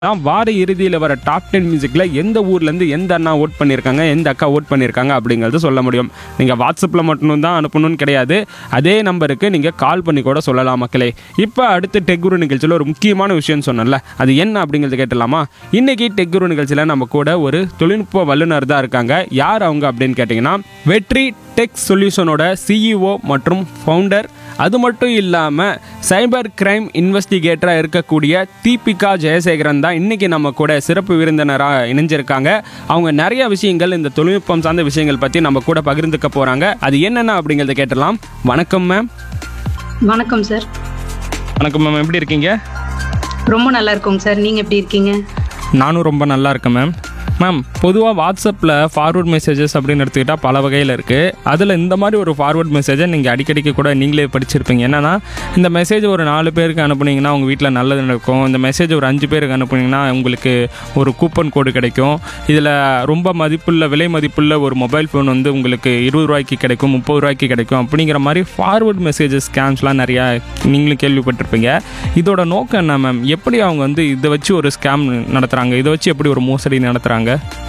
தான் வார இறுதியில் வர டாப் டென் மியூசிக்கில் எந்த ஊர்லேருந்து எந்த அண்ணா ஓட் பண்ணியிருக்காங்க எந்த அக்கா ஓட் பண்ணியிருக்காங்க அப்படிங்கிறது சொல்ல முடியும் நீங்கள் வாட்ஸ்அப்பில் மட்டும் தான் அனுப்பணும்னு கிடையாது அதே நம்பருக்கு நீங்கள் கால் பண்ணி கூட சொல்லலாம் மக்களே இப்போ அடுத்து டெக்குரு நிகழ்ச்சியில் ஒரு முக்கியமான விஷயம் சொன்னேன்ல அது என்ன அப்படிங்கிறது கேட்டலாமா இன்னைக்கு டெக்குரு நிகழ்ச்சியில் நம்ம கூட ஒரு தொழில்நுட்ப வல்லுநர் தான் இருக்காங்க யார் அவங்க அப்படின்னு கேட்டிங்கன்னா வெற்றி டெக் சொல்யூஷனோட சிஇஓ மற்றும் ஃபவுண்டர் அது மட்டும் இல்லாமல் சைபர் கிரைம் இன்வெஸ்டிகேட்டராக இருக்கக்கூடிய தீபிகா ஜெயசேகரன் தான் இன்றைக்கி நம்ம கூட சிறப்பு விருந்தினராக இணைஞ்சிருக்காங்க அவங்க நிறைய விஷயங்கள் இந்த தொழில்நுட்பம் சார்ந்த விஷயங்கள் பற்றி நம்ம கூட பகிர்ந்துக்க போகிறாங்க அது என்னென்ன அப்படிங்கிறத கேட்டலாம் வணக்கம் மேம் வணக்கம் சார் வணக்கம் மேம் எப்படி இருக்கீங்க ரொம்ப நல்லா இருக்கும் சார் நீங்க எப்படி இருக்கீங்க நானும் ரொம்ப நல்லா இருக்கேன் மேம் மேம் பொதுவாக வாட்ஸ்அப்பில் ஃபார்வர்ட் மெசேஜஸ் அப்படின்னு எடுத்துக்கிட்டால் பல வகையில் இருக்குது அதில் இந்த மாதிரி ஒரு ஃபார்வர்ட் மெசேஜை நீங்கள் அடிக்கடிக்கு கூட நீங்களே படிச்சிருப்பீங்க என்னன்னா இந்த மெசேஜ் ஒரு நாலு பேருக்கு அனுப்புனீங்கன்னா உங்கள் வீட்டில் நல்லது நடக்கும் இந்த மெசேஜ் ஒரு அஞ்சு பேருக்கு அனுப்புனீங்கன்னா உங்களுக்கு ஒரு கூப்பன் கோடு கிடைக்கும் இதில் ரொம்ப மதிப்புள்ள விலை மதிப்புள்ள ஒரு மொபைல் ஃபோன் வந்து உங்களுக்கு இருபது ரூபாய்க்கு கிடைக்கும் முப்பது ரூபாய்க்கு கிடைக்கும் அப்படிங்கிற மாதிரி ஃபார்வர்ட் மெசேஜஸ் ஸ்கேம்ஸ்லாம் நிறையா நீங்களும் கேள்விப்பட்டிருப்பீங்க இதோட நோக்கம் என்ன மேம் எப்படி அவங்க வந்து இதை வச்சு ஒரு ஸ்கேம் நடத்துகிறாங்க இதை வச்சு எப்படி ஒரு மோசடி நடத்துகிறாங்க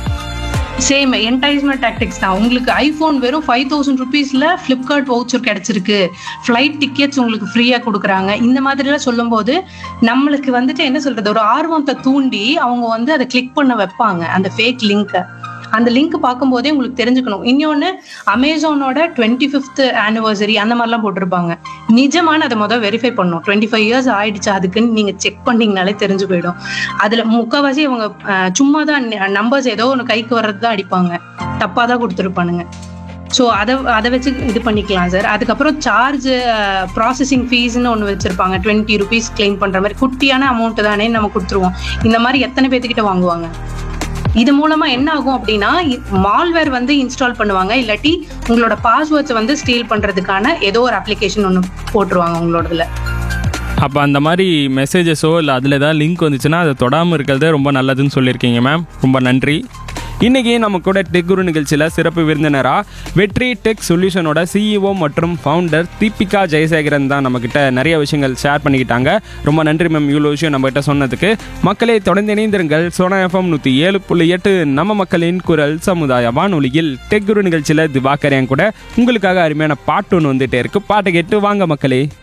சேம் என்டைஸ்மெண்ட் டாக்டிக்ஸ் தான் உங்களுக்கு ஐபோன் வெறும் ஃபைவ் தௌசண்ட் ருபீஸ்ல ஃபிளிப்கார்ட் வவுச்சர் கிடைச்சிருக்கு ஃப்ளைட் டிக்கெட்ஸ் உங்களுக்கு ஃப்ரீயா கொடுக்குறாங்க இந்த மாதிரிலாம் சொல்லும்போது நம்மளுக்கு வந்துட்டு என்ன சொல்றது ஒரு ஆர்வத்தை தூண்டி அவங்க வந்து அதை கிளிக் பண்ண வைப்பாங்க அந்த ஃபேக் லிங்கை அந்த லிங்க் பார்க்கும்போதே உங்களுக்கு தெரிஞ்சுக்கணும் இன்னொன்று அமேசானோட டுவெண்ட்டி ஃபிஃப்த் ஆனிவர்சரி அந்த மாதிரிலாம் போட்டிருப்பாங்க நிஜமான அதை முதல் வெரிஃபை பண்ணணும் டுவெண்ட்டி ஃபைவ் இயர்ஸ் ஆயிடுச்சு அதுக்குன்னு நீங்கள் செக் பண்ணீங்கனாலே தெரிஞ்சு போயிடும் அதில் முக்கால்வாசி அவங்க அஹ், சும்மா தான் நம்பர்ஸ் ஏதோ ஒன்று கைக்கு வர்றது தான் அடிப்பாங்க தப்பாக தான் கொடுத்துருப்பானுங்க ஸோ அதை அதை வச்சு இது பண்ணிக்கலாம் சார் அதுக்கப்புறம் சார்ஜ் ப்ராசஸிங் ஃபீஸ்னு ஒன்று வச்சிருப்பாங்க டுவெண்ட்டி ருபீஸ் கிளைம் பண்ணுற மாதிரி குட்டியான அமௌண்ட் தானே நம்ம கொடுத்துருவோம் இந்த மாதிரி எத்தனை பேர்த்துக்கிட்ட வாங்குவாங்க இது மூலமா என்ன ஆகும் அப்படின்னா மால்வேர் வந்து இன்ஸ்டால் பண்ணுவாங்க இல்லாட்டி உங்களோட பாஸ்வேர்ட்ஸ் வந்து ஸ்டீல் பண்றதுக்கான ஏதோ ஒரு அப்ளிகேஷன் ஒன்று போட்டுருவாங்க உங்களோடதுல அப்போ அந்த மாதிரி மெசேஜஸோ இல்லை அதில் ஏதாவது லிங்க் வந்துச்சுன்னா அதை தொடாமல் இருக்கிறதே ரொம்ப நல்லதுன்னு சொல்லியிருக்கீங்க மேம் ரொம்ப நன்றி இன்றைக்கி நம்ம கூட டெக் குரு நிகழ்ச்சியில் சிறப்பு விருந்தினராக வெற்றி டெக் சொல்யூஷனோட சிஇஓ மற்றும் ஃபவுண்டர் தீபிகா ஜெயசேகரன் தான் நம்மக்கிட்ட நிறைய விஷயங்கள் ஷேர் பண்ணிக்கிட்டாங்க ரொம்ப நன்றி மேம் இவ்வளோ விஷயம் நம்மகிட்ட சொன்னதுக்கு மக்களை தொடர்ந்து இணைந்திருங்கள் சோனா எஃப்எம் நூற்றி ஏழு புள்ளி எட்டு நம்ம மக்களின் குரல் சமுதாய வானொலியில் டெக் குரு நிகழ்ச்சியில் திவாகர் என் கூட உங்களுக்காக அருமையான பாட்டு ஒன்று வந்துட்டே இருக்கு பாட்டை கேட்டு வாங்க மக்களே